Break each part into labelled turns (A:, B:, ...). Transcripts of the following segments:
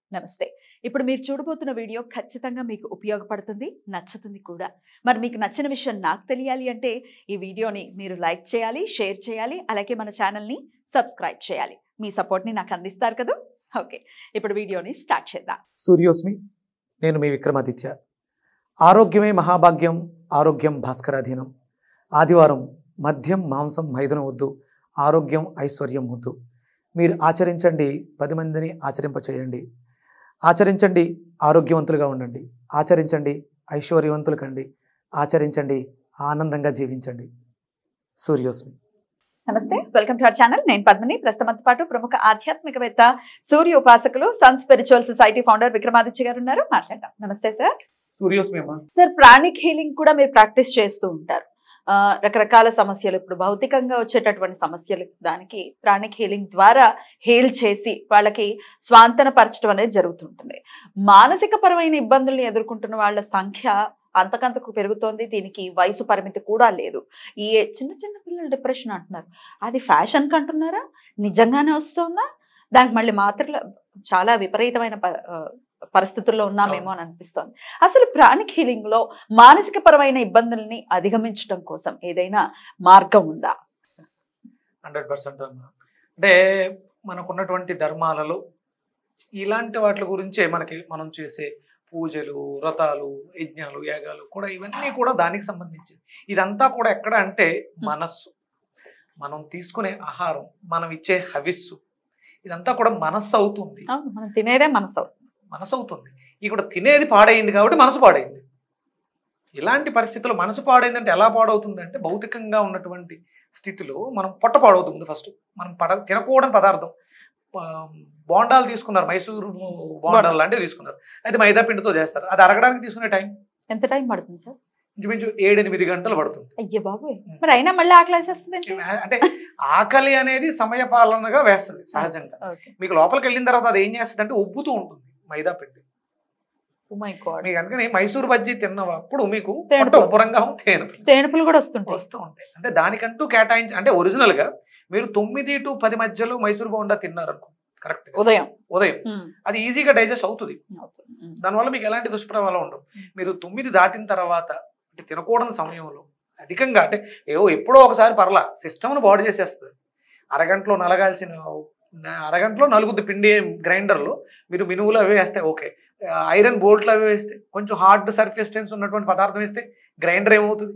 A: నమస్తే ఇప్పుడు మీరు చూడబోతున్న వీడియో ఖచ్చితంగా మీకు ఉపయోగపడుతుంది నచ్చుతుంది కూడా మరి మీకు నచ్చిన విషయం నాకు తెలియాలి అంటే ఈ వీడియోని మీరు లైక్ చేయాలి షేర్ చేయాలి అలాగే మన ఛానల్ని సబ్స్క్రైబ్ చేయాలి మీ సపోర్ట్ని నాకు అందిస్తారు కదా ఓకే ఇప్పుడు వీడియోని స్టార్ట్ చేద్దాం
B: సూర్యోస్మి నేను మీ విక్రమాదిత్య ఆరోగ్యమే మహాభాగ్యం ఆరోగ్యం భాస్కరాధీనం ఆదివారం మద్యం మాంసం మైదనం వద్దు ఆరోగ్యం ఐశ్వర్యం వద్దు మీరు ఆచరించండి పది మందిని ఆచరింపచేయండి ఆచరించండి ఆరోగ్యవంతులుగా ఉండండి ఆచరించండి ఐశ్వర్యవంతులు కండి ఆచరించండి ఆనందంగా జీవించండి సూర్యోస్మి
A: నమస్తే వెల్కమ్ టు అవర్ ఛానల్ నేను పద్మిని ప్రస్తుతంతో పాటు ప్రముఖ ఆధ్యాత్మికవేత్త సూర్య ఉపాసకులు sun spiritual society founder Vikramaditya garu ఉన్నారు మాట్లాడదాం నమస్తే సార్
B: సూర్యోస్మి అమ్మా
A: సార్ ప్రాణిక్ హీలింగ్ కూడా మీరు ప్రాక్టీస్ చేస్తూ ఉంటారు ఆ, రకరకాల సమస్యలు ఇప్పుడు భౌతికంగా వచ్చేటటువంటి సమస్యలు దానికి ప్రాణిక్ హీలింగ్ ద్వారా హీల్ చేసి వాళ్ళకి స్వాంతన పరచడం అనేది జరుగుతుంటుంది మానసిక పరమైన ఇబ్బందుల్ని ఎదుర్కొంటున్న వాళ్ళ సంఖ్య అంతకంతకు పెరుగుతోంది దీనికి వయసు పరిమితి కూడా లేదు ఈ చిన్న చిన్న పిల్లలు డిప్రెషన్ అంటున్నారు అది ఫ్యాషన్ అంటున్నారా నిజంగానే వస్తుందా దానికి మళ్ళీ మాత్రలు చాలా విపరీతమైన ప- ఆ, పరిస్థితుల్లో ఉన్నామేమో అని అనిపిస్తోంది అసలు ప్రాణిక్ హీలింగ్ లో మానసిక పరమైన ఇబ్బందుల్ని అధిగమించడం కోసం ఏదైనా మార్గం ఉందా
B: హండ్రెడ్ పర్సెంట్ అంటే మనకున్నటువంటి ధర్మాలలో ఇలాంటి వాటి గురించే మనకి మనం చేసే పూజలు వ్రతాలు యజ్ఞాలు యాగాలు కూడా ఇవన్నీ కూడా దానికి సంబంధించింది ఇదంతా కూడా ఎక్కడ అంటే మనస్సు మనం తీసుకునే ఆహారం మనం ఇచ్చే హవిస్సు ఇదంతా కూడా మనస్సు అవుతుంది
A: అవును, మనం తినేదే మనసు
B: మనసు అవుతుంది ఇక్కడ తినేది పాడైంది కాబట్టి మనసు పాడైంది ఇలాంటి పరిస్థితుల్లో మనసు పాడైందంటే ఎలా పాడవుతుంది అంటే భౌతికంగా ఉన్నటువంటి స్థితిలో మనం పొట్ట పాడవుతుంది ఫస్ట్ మనం పడ తినకూడని పదార్థం ఆ, బోండాలు తీసుకున్నారు మైసూరు బోండాలు లాంటివి తీసుకున్నారు అయితే మైదా పిండితో చేస్తారు అది అరగడానికి తీసుకునే టైం
A: ఎంత టైం పడుతుంది సార్
B: ఇంచుమించు ఏడెనిమిది గంటలు పడుతుంది
A: అయ్యే బాబోయ్ మరి అయినా మళ్ళీ ఆకలి వేసేస్తుంది
B: అంటే ఆకలి అనేది సమయ పాలనగా వేస్తుంది సహజంగా
A: ఓకే
B: మీకు లోపలికి వెళ్ళిన తర్వాత అది ఏం చేస్తుంది అంటే ఉబ్బుతూ ఉంటుంది మైదా పిండి
A: మై గాడ్
B: మీకు అందుకని మైసూర్ బజ్జీ తిన్నప్పుడు మీకు
A: తేనె
B: పొట్ట
A: పూలు.
B: ఉబ్బరంగా తేనె
A: తేనుపులు కూడా వస్తుంటాయి
B: వస్తూ ఉంటాయి అంటే దానికంటూ కేటాయించి అంటే ఒరిజినల్ గా మీరు తొమ్మిది టు పది మధ్యలో మైసూర్ బోండా తిన్నారనుకో కరెక్ట్
A: ఉదయం
B: ఉదయం
A: ఉమ్,
B: అది ఈజీగా డైజెస్ట్ అవుతుంది
A: అవుతుంది. ఉమ్,
B: దానివల్ల మీకు ఎలాంటి దుష్ప్రభావాలు ఉండవు మీరు తొమ్మిది దాటిన తర్వాత అంటే తినకూడని సమయంలో అధికంగా అంటే ఏవో ఎప్పుడో ఒకసారి పర్లా సిస్టమ్ను బాడీ చేసేస్తుంది అరగంటలో నలగాల్సిన న- అరగంటలో నలుగుద్ది పిండి గ్రైండర్లో మీరు మినువులు అవి వేస్తే ఓకే ఐరన్ బోల్ట్లు అవి వేస్తే కొంచెం హార్డ్ సర్ఫేస్టెన్స్ ఉన్నటువంటి పదార్థం వేస్తే గ్రైండర్ ఏమవుతుంది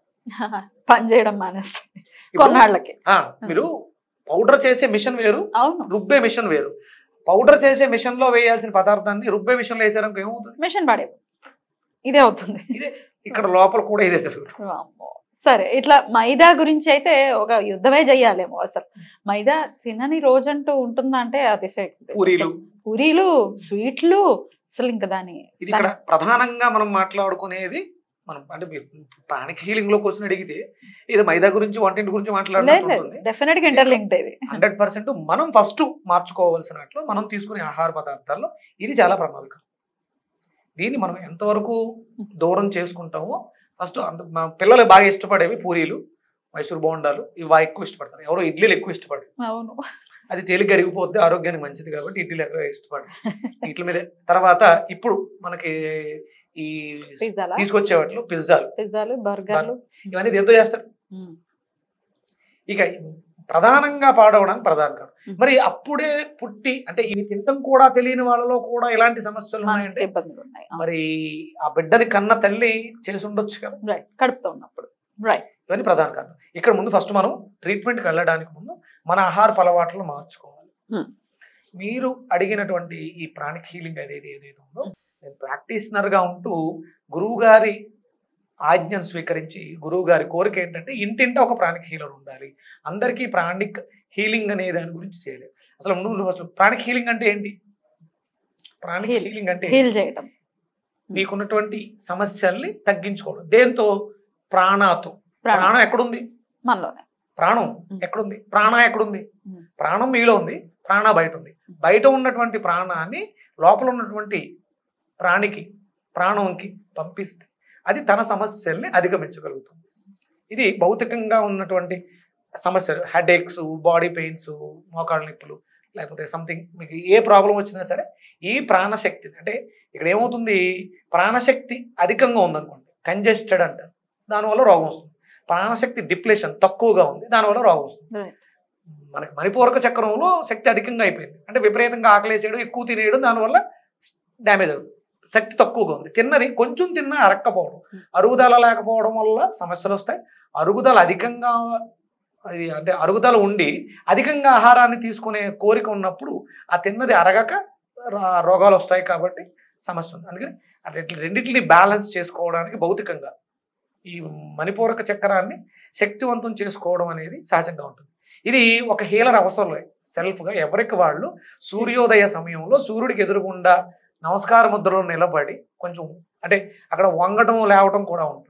A: పని చేయడం మానేస్తుంది
B: ఇప్పుడు,
A: కొన్నాళ్ళకి
B: ఆ, మీరు పౌడర్ చేసే మిషన్ వేరు
A: అవును
B: రుబ్బే మిషన్ వేరు పౌడర్ చేసే మిషన్ లో వేయాల్సిన పదార్థాన్ని రుబ్బే మిషన్ లో వేసారనుకో ఏమవుతుంది
A: మిషన్ పడే ఇదే అవుతుంది
B: ఇక్కడ లోపల కూడా ఇదే జరుగుతుంది
A: వామ్మో. సరే ఇట్లా మైదా గురించి అయితే ఒక యుద్ధమే చెయ్యాలేమో అసలు మైదా తినని రోజంటూ ఉంటుందా అంటే అతిశయోక్తి.
B: పూరీలు
A: పూరీలు స్వీట్లు అసలు ఇంకా దాని
B: ఇది ఇక్కడ ప్రధానంగా మనం మాట్లాడుకునేది మనం అంటే మీరు ప్రాణిక హీలింగ్ లో క్వశ్చన్ అడిగితే ఇది మైదా గురించి వంటింటి గురించి
A: లేదు
B: మాట్లాడుతుంది
A: డెఫినెట్ గా ఇంటర్లింక్డ్ ఇది
B: హండ్రెడ్ పర్సెంట్ మనం ఫస్ట్ మార్చుకోవాల్సినట్లు మనం తీసుకునే ఆహార పదార్థాల్లో ఇది చాలా ప్రమాదకరం దీన్ని మనం ఎంతవరకు దూరం చేసుకుంటామో ఫస్ట్ అంత మన పిల్లలు బాగా ఇష్టపడేవి పూరీలు మైసూర్ బోండాలు ఇవి బాగా ఎక్కువ ఇష్టపడతారు ఎవరో ఇడ్లీలు ఎక్కువ ఇష్టపడరు
A: అవును
B: అది తేలిక కరిగిపోద్ది ఆరోగ్యానికి మంచిది కాబట్టి ఇడ్లీలు ఎక్కువ ఇష్టపడరు వీటి మీద తర్వాత ఇప్పుడు మనకి ఈ
A: పిజ్జాలా
B: తీసుకొచ్చే వాటిలో పిజ్జాలు
A: పిజ్జాలు బర్గర్లు
B: ఇవన్నీ దేంతో చేస్తారు ఇక ప్రధానంగా పాడవడానికి ప్రధాన కారణం
A: మ్మ్.
B: మరి అప్పుడే పుట్టి అంటే ఇవి తినటం కూడా తెలియని వాళ్ళలో కూడా ఇలాంటి సమస్యలు
A: మానసిక
B: ఉన్నాయంటే
A: ఇబ్బందులు ఉన్నాయి
B: మరి ఆ బిడ్డని కన్న తల్లి చేసి ఉండొచ్చు కదా
A: రైట్ కడుపుతో ఉన్నప్పుడు రైట్
B: ఇవన్నీ ప్రధాన కారణం ఇక్కడ ముందు ఫస్ట్ మనం ట్రీట్మెంట్కి వెళ్ళడానికి ముందు మన ఆహార అలవాట్లను మార్చుకోవాలి
A: Hmm.
B: మీరు అడిగినటువంటి ఈ ప్రాణిక్ హీలింగ్ అనేది ఏదైతే ఉందో నేను ప్రాక్టీషనర్ గా ఉంటూ గురువు గారి ఆజ్ఞను స్వీకరించి గురువు గారి కోరిక ఏంటంటే ఇంటింట ఒక ప్రాణిక్ హీలర్ ఉండాలి అందరికీ ప్రాణిక్ హీలింగ్ అనే దాని గురించి చేయలేదు అసలు నువ్వు అసలు ప్రాణిక్ హీలింగ్ అంటే ఏంటి ప్రాణిక్
A: Heal.
B: హీలింగ్ అంటే
A: హీల్ చేయటం
B: నీకున్నటువంటి సమస్యల్ని తగ్గించుకోవడం దేంతో ప్రాణాతో
A: ప్రాణం
B: ప్రాణం ఎక్కడుంది
A: మనలోనే
B: ప్రాణం
A: మ్మ్.
B: ఎక్కడుంది ప్రాణ ఎక్కడుంది
A: మ్మ్.
B: ప్రాణం మీలో ఉంది ప్రాణ బయట ఉంది బయట ఉన్నటువంటి ప్రాణాన్ని లోపల ఉన్నటువంటి ప్రాణికి ప్రాణంకి పంపిస్తే అది తన సమస్యల్ని అధిగమించగలుగుతుంది ఇది భౌతికంగా ఉన్నటువంటి సమస్యలు హెడేక్స్ బాడీ పెయిన్స్ మోకాళ్ళ నొప్పులు లేకపోతే సంథింగ్ మీకు ఏ ప్రాబ్లం వచ్చినా సరే ఈ ప్రాణశక్తి అంటే ఇక్కడ ఏమవుతుంది ప్రాణశక్తి అధికంగా ఉందనుకోండి కంజెస్టెడ్ అంటారు దానివల్ల రోగం వస్తుంది ప్రాణశక్తి డిప్లేషన్ తక్కువగా ఉంది దానివల్ల రోగం వస్తుంది
A: Right.
B: మనకి మణిపూరక చక్రంలో శక్తి అధికంగా అయిపోయింది అంటే విపరీతంగా ఆకలేసేయడం ఎక్కువ తినేయడం దానివల్ల డ్యామేజ్ అవుతుంది శక్తి తక్కువగా ఉంది తిన్నది కొంచెం తిన్నా అరక్కపోవడం
A: Hmm.
B: అరుగుదల లేకపోవడం వల్ల సమస్యలు వస్తాయి అరుగుదల అధికంగా అది అంటే అరుగుదల ఉండి అధికంగా ఆహారాన్ని తీసుకునే కోరిక ఉన్నప్పుడు ఆ తిన్నది అరగక రా- రోగాలు వస్తాయి కాబట్టి సమస్య ఉంది అందుకని ఆ రెండి- రెండింటిని బ్యాలెన్స్ చేసుకోవడానికి భౌతికంగా ఈ మణిపూరక చక్రాన్ని శక్తివంతం చేసుకోవడం అనేది సహజంగా ఉంటుంది ఇది ఒక హీలర్ అవసరం లేదు సెల్ఫ్గా ఎవరికి వాళ్ళు సూర్యోదయ సమయంలో సూర్యుడికి ఎదురుగుండా నమస్కార ముద్రలో నిలబడి కొంచెం అంటే అక్కడ వంగటం లేవటం కూడా ఉంటుంది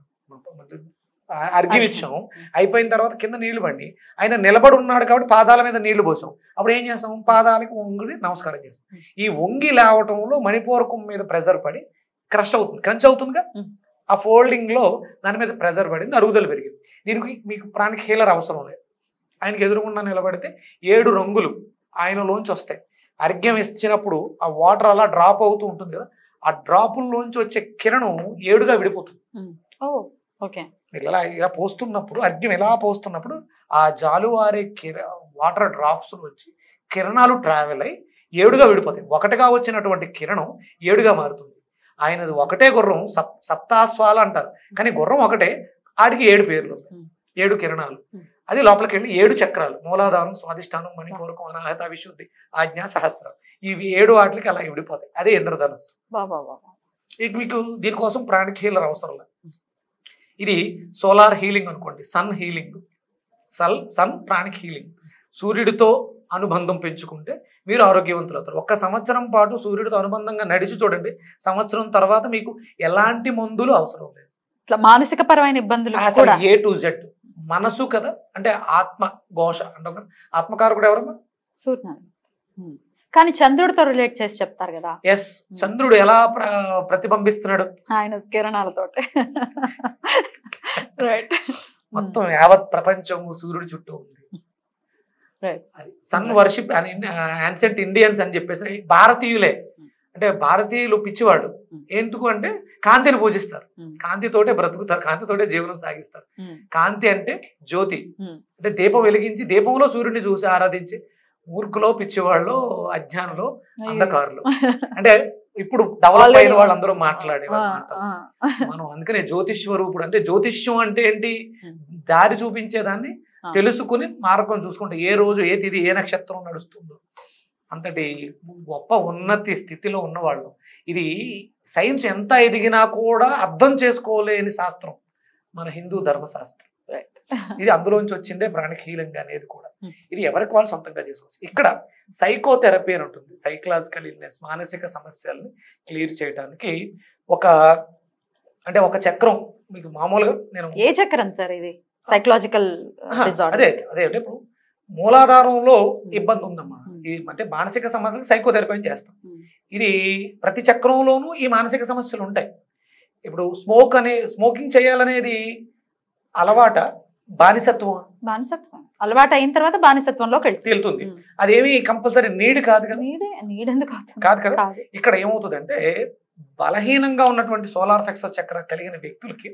B: ఆ- అర్ఘ్యం ఇచ్చాం అయిపోయిన తర్వాత కింద నీళ్లు బండి ఆయన నిలబడి ఉన్నాడు కాబట్టి పాదాల మీద నీళ్లు పోసాం అప్పుడు ఏం చేస్తాం పాదాలకి వంగి నమస్కారం చేస్తాం ఈ వంగి లేవటంలో మణిపూరకం మీద ప్రెజర్ పడి క్రష్ అవుతుంది క్రంచ్ అవుతుందిగా
A: Hmm.
B: ఆ ఫోల్డింగ్ లో దాని మీద ప్రెజర్ పడింది అరుగుదల పెరిగింది దీనికి మీకు ప్రాణికి హీలర్ అవసరం లేదు ఆయనకి ఎదురుగుండా నిలబడితే ఏడు రంగులు ఆయనలోంచి వస్తాయి అర్ఘ్యం ఇచ్చినప్పుడు ఆ వాటర్ అలా డ్రాప్ అవుతూ ఉంటుంది కదా ఆ డ్రాపుల్లోంచి వచ్చే కిరణం ఏడుగా విడిపోతుంది
A: ఓ ఓకే
B: మీరు ఇలా ఇలా పోస్తున్నప్పుడు అర్ఘ్యం ఇలా పోస్తున్నప్పుడు ఆ జాలువారే కిర వాటర్ డ్రాప్స్ వచ్చి కిరణాలు ట్రావెల్ అయి ఏడుగా విడిపోతాయి ఒకటిగా వచ్చినటువంటి కిరణం ఏడుగా మారుతుంది ఆయనది ఒకటే గుర్రం సప్ సప్తాస్వాలు అంటారు కానీ గుర్రం ఒకటే ఆడికి ఏడు పేర్లు ఉన్నాయి.
A: Hmm.
B: ఏడు కిరణాలు
A: Hmm.
B: అది లోపలికి వెళ్ళి ఏడు చక్రాలు మూలాధారం స్వాదిష్టానం మణిపూరకం అనాహత విశుద్ధి ఆజ్ఞ సహస్రం ఇవి ఏడు వాటికి అలా విడిపోతాయి అదే ఇంద్రధనస్సు
A: బాబా బాబా
B: ఇక మీకు దీనికోసం ప్రాణిక్ హీలర్ అవసరం లేదు ఇది సోలార్ హీలింగ్ అనుకోండి సన్ హీలింగ్ సల్ సన్ ప్రాణిక్ హీలింగ్ సూర్యుడితో అనుబంధం పెంచుకుంటే మీరు ఆరోగ్యవంతులు అవుతారు ఒక్క సంవత్సరం పాటు సూర్యుడితో అనుబంధంగా నడిచి చూడండి సంవత్సరం తర్వాత మీకు ఎలాంటి మందులు అవసరం లేదు
A: ఇట్లా మానసిక పరమైన ఇబ్బందులు
B: అసలు
A: కూడా
B: ఏ టు జెడ్ మనసు కదా అంటే ఆత్మ ఘోష అంటాం కదా ఆత్మకారకుడు ఎవరమ్మా
A: సూర్యనారాయణ ఉమ్. కానీ చంద్రుడితో రిలేట్ చేసి చెప్తారు కదా
B: ఎస్ చంద్రుడు ఎలా ప్ర ప్రతిబింబిస్తున్నాడు
A: ఆయన కిరణాలతోటి రైట్
B: మొత్తం యావత్ ప్రపంచము సూర్యుడి చుట్టూ ఉంది
A: Right.
B: అది సన్ వర్షిప్ అని యాన్సెంట్ ఇండియన్స్ అని చెప్పేసి భారతీయులే అంటే భారతీయులు పిచ్చివాడు
A: Hmm.
B: ఎందుకు అంటే కాంతిని పూజిస్తారు
A: Hmm.
B: కాంతితోటే బ్రతుకుతారు కాంతితోటే జీవనం సాగిస్తారు
A: ఉమ్.
B: కాంతి అంటే జ్యోతి
A: Hmm.
B: అంటే దీపం వెలిగించి దీపంలో సూర్యుడిని చూసి ఆరాధించి మూర్ఖులో పిచ్చివాళ్ళు అజ్ఞానులో అంధకారులు అంటే ఇప్పుడు డెవలప్
A: Already-
B: అయిన వాళ్ళందరూ మాట్లాడే
A: ఆ,
B: మాట
A: ఆ.
B: మనం అందుకనే జ్యోతిష్వరూపుడు అంటే జ్యోతిష్యం అంటే ఏంటి
A: Hmm.
B: దారి చూపించేదాన్ని
A: ఆ.
B: తెలుసుకుని మార్గం చూసుకుంటే ఏ రోజు ఏ తిథి ఏ నక్షత్రం నడుస్తుందో అంతటి గొప్ప ఉన్నతి స్థితిలో ఉన్నవాళ్ళు ఇది సైన్స్ ఎంత ఎదిగినా కూడా అర్థం చేసుకోలేని శాస్త్రం మన హిందూ ధర్మశాస్త్రం
A: Right.
B: ఇది అందులోంచి వచ్చిందే ప్రాణిక్ హీలింగ్ అనేది కూడా
A: Hmm.
B: ఇది ఎవరికి వాళ్ళు సొంతంగా చేసుకోవచ్చు ఇక్కడ సైకోథెరపీ అని ఉంటుంది సైకలాజికల్ ఇల్నెస్ మానసిక సమస్యల్ని క్లియర్ చేయడానికి ఒక అంటే ఒక చక్రం మీకు మామూలుగా నేను
A: ఏ చక్రం సార్ ఇది సైకలాజికల్
B: ఆహా,
A: డిజార్డర్
B: అదే అదే అంటే ఇప్పుడు మూలాధారంలో ఇబ్బంది ఉందమ్మా
A: Hmm.
B: ఇది అంటే మానసిక సమస్యలకు సైకోథెరపీ అని చేస్తాం ఇది ప్రతి చక్రంలోనూ ఈ మానసిక సమస్యలు ఉంటాయి ఇప్పుడు స్మోక్ అనే స్మోకింగ్ చేయాలనేది అలవాట బానిసత్వం
A: బానిసత్వం అలవాటు అయిన తర్వాత బానిసత్వంలోకి వెళ్తుంది
B: తేలుతుంది అదేమి కంపల్సరీ నీడ్ కాదు కదా
A: నీడే నీడెందుకు అవుతుంది?
B: కాదు కదా
A: కాదు
B: ఇక్కడ ఏమవుతుందంటే బలహీనంగా ఉన్నటువంటి సోలార్ ఫెక్సస్ చక్ర కలిగిన వ్యక్తులకి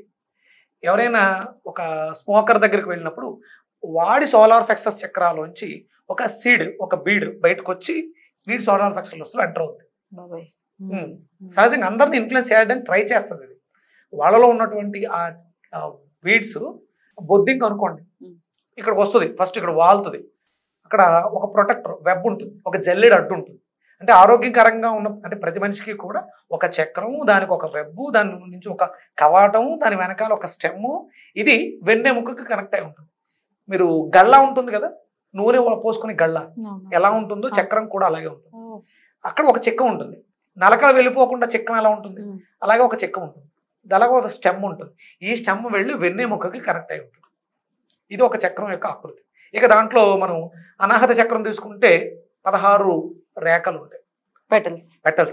B: ఎవరైనా ఒక స్మోకర్ దగ్గరికి వెళ్ళినప్పుడు వాడి సోలార్ ఫెక్సస్ చక్రాలోంచి ఒక సీడ్ ఒక బీడ్ బయటకు వచ్చి వీడి సోలార్ ఫెక్సస్ ఎంటర్ అవుతుంది
A: బాబాయ్
B: ఉమ్. సహజంగా అందరిని ఇన్ఫ్లుయెన్స్ చేయడానికి ట్రై చేస్తుంది ఇది వాళ్ళలో ఉన్నటువంటి ఆ బీడ్స్ బొద్దింక అనుకోండి
A: ఉమ్.
B: ఇక్కడికి వస్తుంది ఫస్ట్ ఇక్కడ వాలుతుంది అక్కడ ఒక ప్రొటెక్టర్ వెబ్ ఉంటుంది ఒక జల్లెడ అడ్డు ఉంటుంది అంటే ఆరోగ్యకరంగా ఉన్న అంటే ప్రతి మనిషికి కూడా ఒక చక్రము దానికి ఒక వెబ్బు దాని నుంచి ఒక కవాటము దాని వెనకాల ఒక స్టెమ్ము ఇది వెన్నెముకకి కనెక్ట్ అయి ఉంటుంది మీరు గళ్ళ ఉంటుంది కదా నూనె పోసుకునే గళ్ళ ఎలా ఉంటుందో చక్రం కూడా అలాగే ఉంటుంది అక్కడ ఒక చెక్క ఉంటుంది నలకలు వెళ్ళిపోకుండా చెక్కం ఎలా ఉంటుంది అలాగే ఒక చెక్క ఉంటుంది అలాగే ఒక స్టెమ్ ఉంటుంది ఈ స్టెమ్ వెళ్ళి వెన్నెముకకి కనెక్ట్ అయి ఉంటుంది ఇది ఒక చక్రం యొక్క ఆకృతి ఇక దాంట్లో మనం అనాహత చక్రం తీసుకుంటే పదహారు రేఖలు ఉంటాయి
A: పెటల్స్
B: పెటల్స్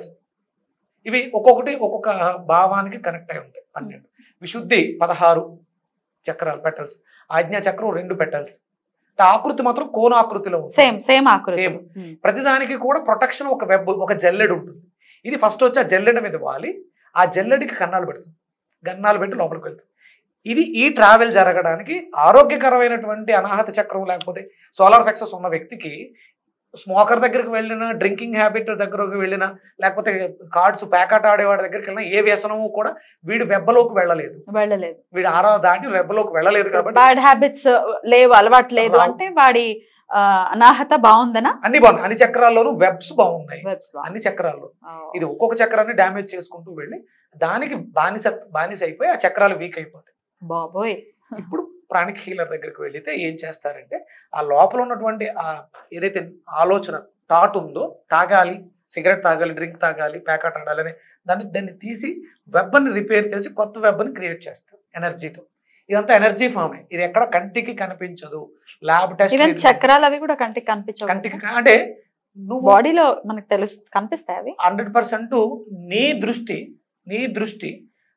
B: ఇవి ఒక్కొక్కటి ఒక్కొక్క భావానికి కనెక్ట్ అయి ఉంటాయి పన్నెండు విశుద్ధి పదహారు చక్రాలు పెటల్స్ ఆజ్ఞా చక్రం రెండు పెటల్స్ అంటే ఆకృతి మాత్రం కోన ఆకృతిలో ఉంటుంది
A: సేమ్ సేమ్ ఆకృతి
B: Same. ప్రతిదానికి కూడా ప్రొటెక్షన్ ఒక వెబ్ ఒక జల్లెడు ఉంటుంది ఇది ఫస్ట్ వచ్చి ఆ జల్లెడ మీద వాలి ఆ జల్లెడికి కన్నాలు పెడుతుంది గన్నాలు పెట్టి లోపలికి వెళ్తుంది ఇది ఈ ట్రావెల్ జరగడానికి ఆరోగ్యకరమైనటువంటి అనాహత చక్రం లేకపోతే సోలార్ ఫ్లెక్సెస్ ఉన్న వ్యక్తికి స్మోకర్ దగ్గరికి వెళ్ళిన డ్రింకింగ్ హ్యాబిట్ దగ్గరకు వెళ్ళిన లేకపోతే కార్డ్స్ ప్యాకెట్ ఆడేవాడి దగ్గరికి వెళ్ళిన ఏ వ్యసనము కూడా వీడు వెబ్బలోకి వెళ్ళలేదు
A: వెళ్ళలేదు
B: వీడు ఆరా దాటి వెబ్బలోకి వెళ్ళలేదు కాబట్టి
A: బ్యాడ్ హ్యాబిట్స్ లేవు అలవాటు లేదు
B: రావు.
A: అంటే వాడి ఆ, అనాహత బాగుందనా
B: అన్ని బాగున్నాయి అన్ని చక్రాల్లోనూ వెబ్స్ బాగున్నాయి
A: Webs బాగుంది.
B: అన్ని చక్రాల్లో
A: ఆ,
B: ఇది ఒక్కొక్క చక్రాన్ని డ్యామేజ్ చేసుకుంటూ వెళ్ళి దానికి బానిస బానిస అయిపోయి ఆ చక్రాలు వీక్ అయిపోతాయి
A: బాబోయ్
B: ఇప్పుడు ప్రాణిక్ హీలర్ దగ్గరికి వెళితే ఏం చేస్తారంటే ఆ లోపల ఉన్నటువంటి ఆ ఏదైతే ఆలోచన థాట్ ఉందో తాగాలి సిగరెట్ తాగాలి డ్రింక్ తాగాలి ప్యాకెట్ ఆడాలి అని దాన్ని దాన్ని తీసి వెబ్బని రిపేర్ చేసి కొత్త వెబ్బని క్రియేట్ చేస్తారు ఎనర్జీతో ఇదంతా ఎనర్జీ ఫామే ఇది ఎక్కడ కంటికి కనిపించదు ల్యాబ్
A: ఈవెన్
B: టెస్ట్
A: చక్రాలు అవి కూడా కంటికి కనిపించవు
B: కంటికి కా- అంటే నువ్వు
A: బాడీలో మనకు తెలుసు కనిపిస్తాయి అవి
B: హండ్రెడ్ పర్సెంట్ నీ దృష్టి నీ దృష్టి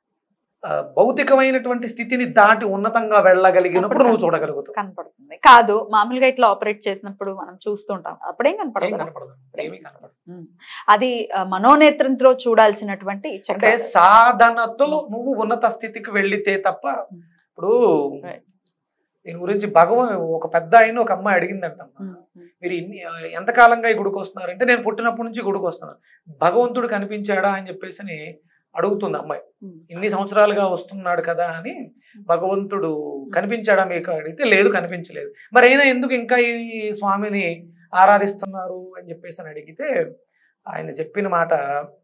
B: ఆ, భౌతికమైనటువంటి స్థితిని దాటి ఉన్నతంగా వెళ్ళగలిగినప్పుడు నువ్వు చూడగలుగుతావు
A: కనపడుతుంది కాదు మామూలుగా ఇట్లా ఆపరేట్ చేసినప్పుడు మనం చూస్తుంటాం అప్పుడేం
B: ఏం
A: కనపడదు
B: కనపడదు ఏమీ కనపడదు
A: అది ఆ, మనోనేత్రంతో చూడాల్సినటువంటి
B: అంటే
A: చక్రాలు.
B: సాధనతో నువ్వు ఉన్నత స్థితికి వెళ్ళితే తప్ప ఇప్పుడు
A: Right.
B: దీని గురించి భగవాన్ ఒక పెద్ద ఆయన ఒక అమ్మాయి అడిగిందంట
A: ఉమ్, ఉమ్.
B: మీరు ఇన్ని ఎంతకాలంగా ఈ గుడికి వస్తున్నారంటే నేను పుట్టినప్పటి నుంచి గుడికి వస్తున్నాను భగవంతుడు కనిపించాడా అని చెప్పేసి అని అడుగుతుంది అమ్మాయి
A: ఉమ్.
B: ఇన్ని సంవత్సరాలుగా వస్తున్నాడు కదా అని భగవంతుడు కనిపించాడా మీకు అడిగితే లేదు కనిపించలేదు మరి అయినా ఎందుకు ఇంకా ఈ స్వామిని ఆరాధిస్తున్నారు అని చెప్పేసి అని అడిగితే ఆయన చెప్పిన మాట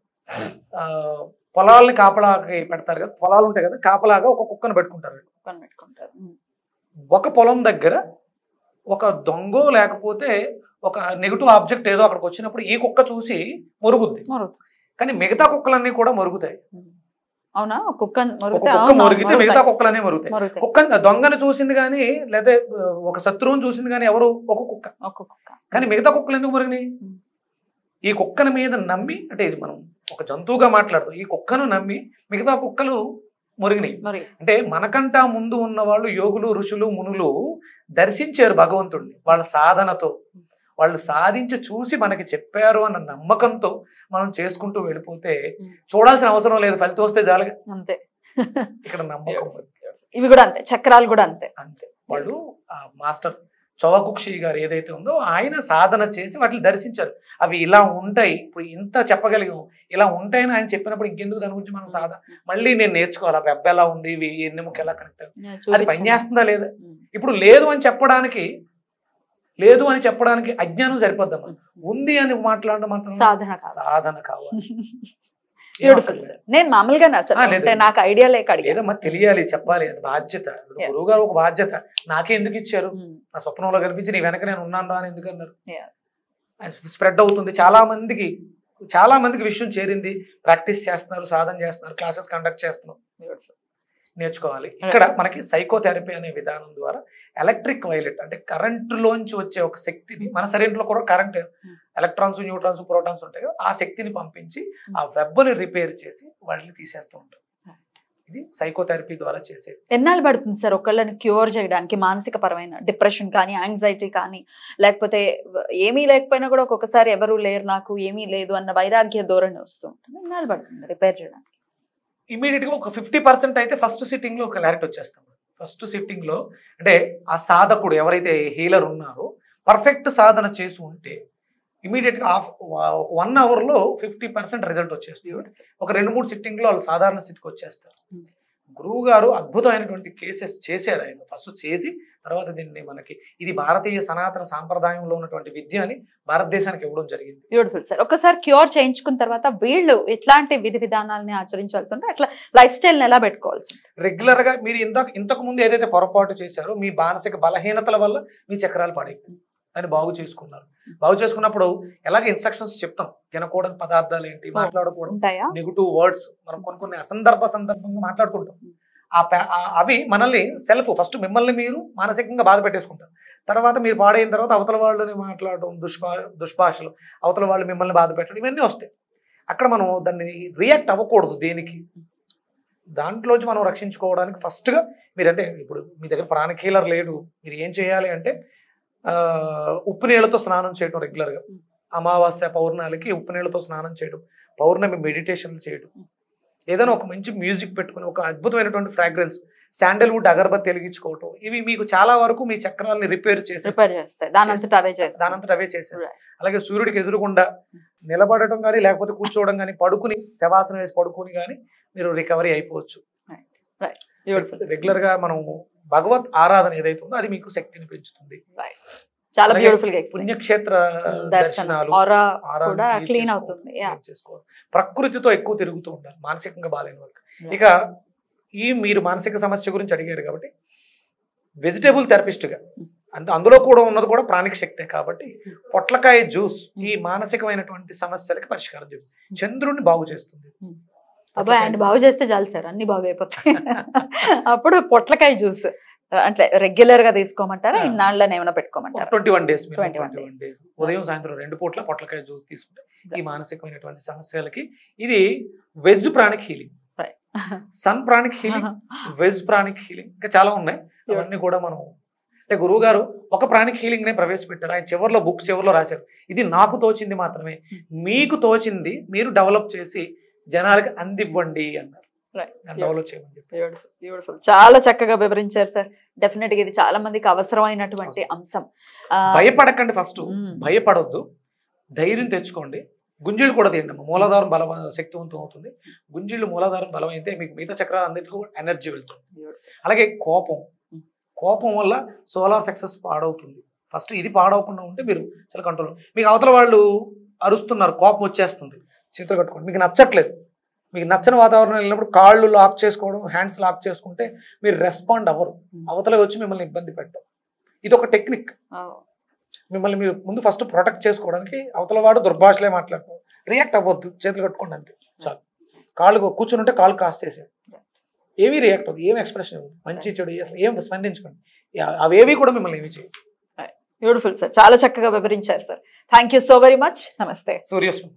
B: ఆ, పొలాలని కాపలాకి పెడతారు కదా పొలాలు ఉంటాయి కదా కాపలాగా ఒక కుక్కను పెట్టుకుంటారు
A: కొని పెట్టుకుంటారు ఉమ్.
B: ఒక పొలం దగ్గర ఒక దొంగో లేకపోతే ఒక నెగిటివ్ ఆబ్జెక్ట్ ఏదో అక్కడికి వచ్చినప్పుడు ఈ కుక్క చూసి మొరుగుద్ది
A: మొరుగు.
B: కానీ మిగతా కుక్కలన్నీ కూడా మొరుగుతాయి
A: ఉమ్. అవునా ఒక కుక్క
B: ఒక
A: మొరిగితే
B: కుక్క
A: అవును,
B: మొరిగితే
A: మొరుగుతాయి.
B: మిగతా కుక్కలన్నీ మొరుగుతాయి
A: మొరుగుతాయి.
B: కుక్క దొంగను చూసింది కానీ లేదా ఒక శత్రువుని చూసింది కానీ ఎవరు ఒక కుక్క
A: ఒక కుక్క
B: కానీ మిగతా కుక్కలు ఎందుకు మురిగినాయి
A: ఉమ్.
B: ఈ కుక్కని మీద నమ్మి అంటే ఇది మనం ఒక జంతువుగా మాట్లాడుతూ ఈ కుక్కను నమ్మి మిగతా కుక్కలు మురిగినాయి
A: మరి
B: అంటే మనకంటా ముందు ఉన్న వాళ్ళు యోగులు ఋషులు మునులు దర్శించారు భగవంతుడిని వాళ్ళ సాధనతో వాళ్ళు సాధించి చూసి మనకి చెప్పారు అన్న నమ్మకంతో మనం చేసుకుంటూ వెళ్ళిపోతే
A: ఉమ్.
B: చూడాల్సిన అవసరం లేదు ఫలితం వస్తే చాలుగా
A: అంతే
B: ఇక్కడ నమ్మకం
A: ఇవి కూడా అంతే చక్రాలు కూడా అంతే
B: అంతే వాళ్ళు ఆ మాస్టర్ చౌకుక్షి గారు ఏదైతే ఉందో ఆయన సాధన చేసి వాటిని దర్శించారు అవి ఇలా ఉంటాయి ఇప్పుడు ఇంత చెప్పగలిగాం ఇలా ఉంటాయని ఆయన చెప్పినప్పుడు ఇంకెందుకు దాని గురించి మనం సాధన మళ్ళీ నేను నేర్చుకోవాలి ఆ వెబ్ ఎలా ఉంది ఇవి ఎన్నెముక ఎలా కరెక్ట్
A: నేను
B: అది
A: చూపించాను.
B: పనిచేస్తుందా లేదా
A: ఉమ్.
B: ఇప్పుడు లేదు అని చెప్పడానికి లేదు అని చెప్పడానికి అజ్ఞానం సరిపోద్దమ్మా ఉంది అని మాట్లాడడం మాత్రం
A: సాధన కావాలి.
B: సాధన కావాలి ఏం
A: బ్యూటిఫుల్
B: అక్కర్లేదు.
A: సార్ నేను మామూలుగానే అసలు
B: ఆ, లేదు.
A: అంటే నాకు ఐడియా లేక అడిగాను
B: లేదమ్మా తెలియాలి చెప్పాలి అది బాధ్యత
A: Yeah.
B: గురువు గారు ఒక బాధ్యత నాకే ఎందుకు ఇచ్చారు
A: ఉమ్.
B: నా స్వప్నంలో కనిపించి నీ వెనక నేను ఉన్నాను రా అని ఎందుకు అన్నారు
A: Yeah.
B: స్ప్రెడ్ అవుతుంది చాలా మందికి చాలా మందికి విషయం చేరింది ప్రాక్టీస్ చేస్తున్నారు సాధన చేస్తున్నారు క్లాసెస్ కండక్ట్ చేస్తున్నారు
A: Beautiful.
B: నేర్చుకోవాలి ఇక్కడ మనకి సైకోథెరపీ అనే విధానం ద్వారా ఎలక్ట్రిక్ వైలెట్ అంటే కరెంట్ లోంచి వచ్చే ఒక శక్తిని మన శరీరంలో కూడా కరెంట్ ఎలక్ట్రాన్స్ న్యూట్రాన్స్ ప్రోటాన్స్ ఉంటాయి కదా ఆ శక్తిని పంపించి ఆ వెబ్ని రిపేర్ చేసి వాళ్ళని తీసేస్తూ ఉంటాం ఇది సైకోథెరపీ ద్వారా చేసేది
A: ఎన్నాళ్ళు పడుతుంది సార్ ఒకళ్ళని క్యూర్ చేయడానికి మానసిక పరమైన డిప్రెషన్ కానీ యాంగ్జైటీ కానీ లేకపోతే ఏమీ లేకపోయినా కూడా ఒక్కొక్కసారి ఎవరు లేరు నాకు ఏమీ లేదు అన్న వైరాగ్య ధోరణి వస్తూ ఉంటుంది ఎన్నాళ్ళు పడుతుంది రిపేర్ చేయడానికి
B: ఇమీడియట్ గా ఒక ఫిఫ్టీ పర్సెంట్ అయితే ఫస్ట్ సిట్టింగ్ లో ఒక క్లారిటీ వచ్చేస్తాం ఫస్ట్ సిట్టింగ్ లో అంటే ఆ సాధకుడు ఎవరైతే హీలర్ ఉన్నారో పర్ఫెక్ట్ సాధన చేసి ఉంటే ఇమీడియట్ గా హాఫ్ ఒక వన్ అవర్ లో ఫిఫ్టీ పర్సెంట్ రిజల్ట్ వచ్చేస్తుంది ఒక రెండు మూడు సిట్టింగ్ లో వాళ్ళు సాధారణ స్థితికి వచ్చేస్తారు
A: Hmm.
B: గురువు గారు అద్భుతమైనటువంటి కేసెస్ చేశారు ఆయన ఫస్ట్ చేసి తర్వాత దీన్ని మనకి ఇది భారతీయ సనాతన సాంప్రదాయంలో ఉన్నటువంటి విద్య అని భారతదేశానికి ఇవ్వడం జరిగింది
A: బ్యూటిఫుల్ సార్ ఒకసారి క్యూర్ చేయించుకున్న తర్వాత వీళ్ళు ఎట్లాంటి విధి విధానాలని ఆచరించాల్సి ఉంటే అట్లా లైఫ్ స్టైల్ని ఎలా పెట్టుకోవాల్సి ఉంటుంది
B: రెగ్యులర్ గా మీరు ఇంతకు ఇంతకు ముందు ఏదైతే పొరపాటు చేశారో మీ మానసిక బలహీనతల వల్ల మీ చక్రాలు పాడైపోయి దాన్ని బాగు చేసుకున్నారు బాగు చేసుకున్నప్పుడు ఎలాగ ఇన్స్ట్రక్షన్స్ చెప్తాం తినకూడని పదార్థాలు ఏంటి మాట్లాడకూడదు
A: ఉంటాయా
B: నెగిటివ్ వర్డ్స్ మనం కొన్ని కొన్ని అసందర్భ సందర్భంగా మాట్లాడుతుంటాం ఆ ప- ఆ- అవి మనల్ని సెల్ఫ్ ఫస్ట్ మిమ్మల్ని మీరు మానసికంగా బాధ పెట్టేసుకుంటారు తర్వాత మీరు పాడైన తర్వాత అవతల వాళ్ళని మాట్లాడడం దుష్భా దుష్భాషలు అవతల వాళ్ళు మిమ్మల్ని బాధ పెట్టడం ఇవన్నీ వస్తాయి అక్కడ మనం దాన్ని రియాక్ట్ అవ్వకూడదు దేనికి దాంట్లోంచి మనం రక్షించుకోవడానికి ఫస్ట్గా మీరంటే ఇప్పుడు మీ దగ్గర ప్రాణకీలర్ లేడు మీరు ఏం చేయాలి అంటే ఆ, ఉప్పు నీళ్ళతో స్నానం చేయడం రెగ్యులర్ గా
A: Mm.
B: అమావాస్య పౌర్ణాలకి ఉప్పు నీళ్ళతో స్నానం చేయడం పౌర్ణమి మెడిటేషన్ చేయడం
A: Mm.
B: ఏదైనా ఒక మంచి మ్యూజిక్ పెట్టుకుని ఒక అద్భుతమైనటువంటి ఫ్రాగ్రెన్స్ శాండల్వుడ్ అగరబత్తి వెలిగించుకోవటం ఇవి మీకు చాలా వరకు మీ చక్రాలని రిపేర్ చేసి
A: ప్రిపేర్ చేస్తాయి దాని అంతటా అవే చేస్తాయి
B: దానంతట అవే చేసేస్తాయి
A: Right.
B: అలాగే సూర్యుడికి ఎదురుగుండా నిలబడటం కానీ లేకపోతే కూర్చోవడం కానీ పడుకుని శవాసనం వేసి పడుకుని కానీ మీరు రికవరీ అయిపోవచ్చు
A: బ్యూటిఫుల్
B: రెగ్యులర్ గా మనం భగవత్ ఆరాధన ఏదైతే ఉందో అది మీకు శక్తిని పెంచుతుంది
A: చాలా
B: అలాగే
A: బ్యూటిఫుల్ గా ఎక్స్ప్లెయిన్
B: పుణ్యక్షేత్ర
A: దర్శనం
B: దర్శనాలు
A: ఆరా
B: ఆరాధన
A: కూడా
B: clean
A: క్లీన్
B: చేసుకో-
A: అవుతుంది యా
B: clean చేసుకోవాలి ప్రకృతితో ఎక్కువ తిరుగుతూ ఉండాలి మానసికంగా బాగాలేని వాళ్ళకి
A: Yeah.
B: ఇక ఈ మీరు మానసిక సమస్య గురించి అడిగారు కాబట్టి వెజిటేబుల్ థెరపిస్ట్గా అంత అందులో కూడా ఉన్నది కూడా ప్రాణిక శక్తే కాబట్టి పొట్లకాయ జ్యూస్ ఈ మానసికమైనటువంటి సమస్యలకి పరిష్కారం చెప్తుంది చంద్రుడిని బాగు చేస్తుంది
A: అబ్బాయి ఆయన బాగు చేస్తే చాలు సార్ అన్ని బాగు అయిపోతాయి అప్పుడు పొట్లకాయ జ్యూస్ అంటే రెగ్యులర్ గా తీసుకోమంటారా
B: Yeah.
A: ఇన్నాళ్ళని ఏమైనా పెట్టుకోమంటారా
B: twenty one days
A: 21
B: twenty one
A: days.
B: Days ఉదయం సాయంత్రం రెండు పూట్ల పొట్లకాయ జ్యూస్ తీసుకుంటే ఈ మానసికమైనటువంటి సమస్యలకి ఇది veg pranic healing
A: Right.
B: Sun pranic healing veg pranic healing ఇంకా చాలా ఉన్నాయి అవన్నీ కూడా మనం అంటే గురువు గారు ఒక ప్రాణిక్ హీలింగ్ నే ప్రవేశపెట్టారు ఆయన చివరిలో బుక్ చివరిలో రాశారు ఇది నాకు తోచింది మాత్రమే మీకు తోచింది మీరు డెవలప్ చేసి జనాలకి అందివ్వండి అన్నారు
A: Right.
B: డెవలప్ చేయమని చెప్పి
A: బ్యూటిఫుల్ బ్యూటిఫుల్ చాలా చక్కగా వివరించారు సార్ డెఫినెట్ గా ఇది చాలా మందికి అవసరమైనటువంటి అంశం ఆ,
B: భయపడకండి ఫస్ట్
A: మ్మ్.
B: భయపడొద్దు ధైర్యం తెచ్చుకోండి గుంజీలు కూడా తీయండి అమ్మ. మూలాధారం బలం శక్తివంతం అవుతుంది గుంజీళ్ళు మూలాధారం బలం అయితే మీకు మిగతా చక్రాలు అన్నింటికి కూడా ఎనర్జీ వెళ్తుంది అలాగే కోపం కోపం వల్ల సోలార్ ఫ్లెక్సెస్ పాడవుతుంది ఫస్ట్ ఇది పాడవకుండా ఉంటే మీరు చాలా కంట్రోల్ మీకు అవతల వాళ్ళు అరుస్తున్నారు కోపం వచ్చేస్తుంది చేతులు కట్టుకోండి మీకు నచ్చట్లేదు మీకు నచ్చని వాతావరణం వెళ్ళినప్పుడు కాళ్ళు లాక్ చేసుకోవడం హ్యాండ్స్ లాక్ చేసుకుంటే మీరు రెస్పాండ్ అవ్వరు అవతల వచ్చి మిమ్మల్ని ఇబ్బంది పెట్టడం ఇది ఒక టెక్నిక్
A: ఆ,
B: మిమ్మల్ని మీరు ముందు ఫస్ట్ ప్రొటెక్ట్ చేసుకోవడానికి అవతల వాడు దుర్భాషలే మాట్లాడతారు రియాక్ట్ అవ్వద్దు చేతులు కట్టుకోండి అంతే చాలు కాళ్ళు కూర్చుని ఉంటే కాళ్ళు క్రాస్ చేసే ఏమీ రియాక్ట్ అవ్వదు ఏం ఎక్స్ప్రెషన్ ఇవ్వదు మంచి చెడు అసలు ఏం స్పందించుకోండి యా- అవేవి కూడా మిమ్మల్ని ఏమి చేయవు
A: బ్యూటిఫుల్ సార్ చాలా చక్కగా వివరించారు sir thank you so very much నమస్తే
B: సూర్యస్వం